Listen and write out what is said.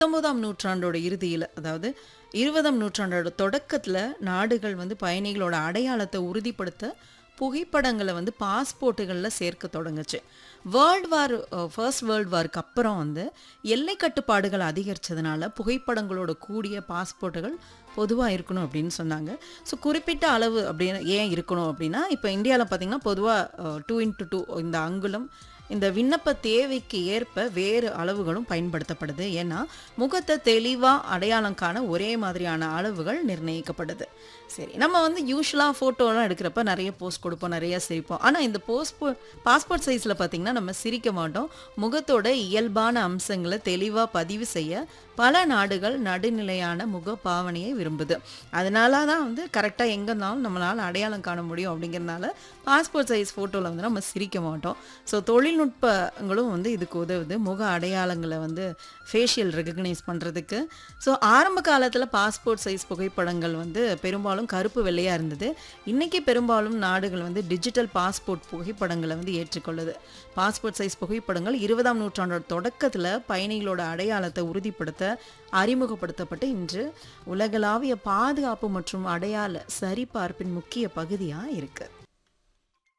பத்தொன்பதாம் நூற்றாண்டோட இறுதியில் அதாவது இருபதாம் நூற்றாண்டோட தொடக்கத்தில் நாடுகள் வந்து பயணிகளோட அடையாளத்தை உறுதிப்படுத்த புகைப்படங்களை வந்து பாஸ்போர்ட்டுகளில் சேர்க்க தொடங்குச்சு வேர்ல்டு வார் ஃபர்ஸ்ட் வேர்ல்டு வாருக்கு அப்புறம் வந்து எல்லை கட்டுப்பாடுகள் அதிகரித்ததுனால புகைப்படங்களோட கூடிய பாஸ்போர்ட்டுகள் பொதுவாக இருக்கணும் அப்படின்னு சொன்னாங்க ஸோ குறிப்பிட்ட அளவு அப்படின்னு ஏன் இருக்கணும் அப்படின்னா இப்போ இந்தியாவில் பார்த்தீங்கன்னா பொதுவாக டூ இன்ட்டு டூ இந்த அங்குலம் இந்த விண்ணப்ப தேவைக்கு ஏற்ப வேறு அளவுகளும் பயன்படுத்தப்படுது ஏன்னா முகத்தை தெளிவாக அடையாளம் காண ஒரே மாதிரியான அளவுகள் நிர்ணயிக்கப்படுது சரி நம்ம வந்து யூஸ்வலாக ஃபோட்டோலாம் எடுக்கிறப்ப நிறைய போஸ்ட் கொடுப்போம் நிறைய சிரிப்போம் ஆனால் இந்த போஸ்ட் பாஸ்போர்ட் சைஸில் பார்த்தீங்கன்னா நம்ம சிரிக்க மாட்டோம் முகத்தோட இயல்பான அம்சங்களை தெளிவாக பதிவு செய்ய பல நாடுகள் நடுநிலையான முக பாவனையை விரும்புது அதனால தான் வந்து கரெக்டாக எங்கே இருந்தாலும் நம்மளால் அடையாளம் காண முடியும் அப்படிங்கிறனால பாஸ்போர்ட் சைஸ் ஃபோட்டோவில் வந்து நம்ம சிரிக்க மாட்டோம் ஸோ தொழில்நுட்பங்களும் வந்து இதுக்கு உதவுது முக அடையாளங்களை வந்து ஃபேஷியல் ரெகக்னைஸ் பண்ணுறதுக்கு ஸோ ஆரம்ப காலத்தில் பாஸ்போர்ட் சைஸ் புகைப்படங்கள் வந்து பெரும்பாலும் கருப்பு வெள்ளையாக இருந்தது இன்றைக்கி பெரும்பாலும் நாடுகள் வந்து டிஜிட்டல் பாஸ்போர்ட் புகைப்படங்களை வந்து ஏற்றுக்கொள்ளுது பாஸ்போர்ட் சைஸ் புகைப்படங்கள் இருபதாம் நூற்றாண்டோட தொடக்கத்தில் பயணிகளோட அடையாளத்தை உறுதிப்படுத்த அறிமுகப்படுத்தப்பட்டு இன்று உலகளாவிய பாதுகாப்பு மற்றும் அடையாள சரிபார்ப்பின் முக்கிய பகுதியாக இருக்குது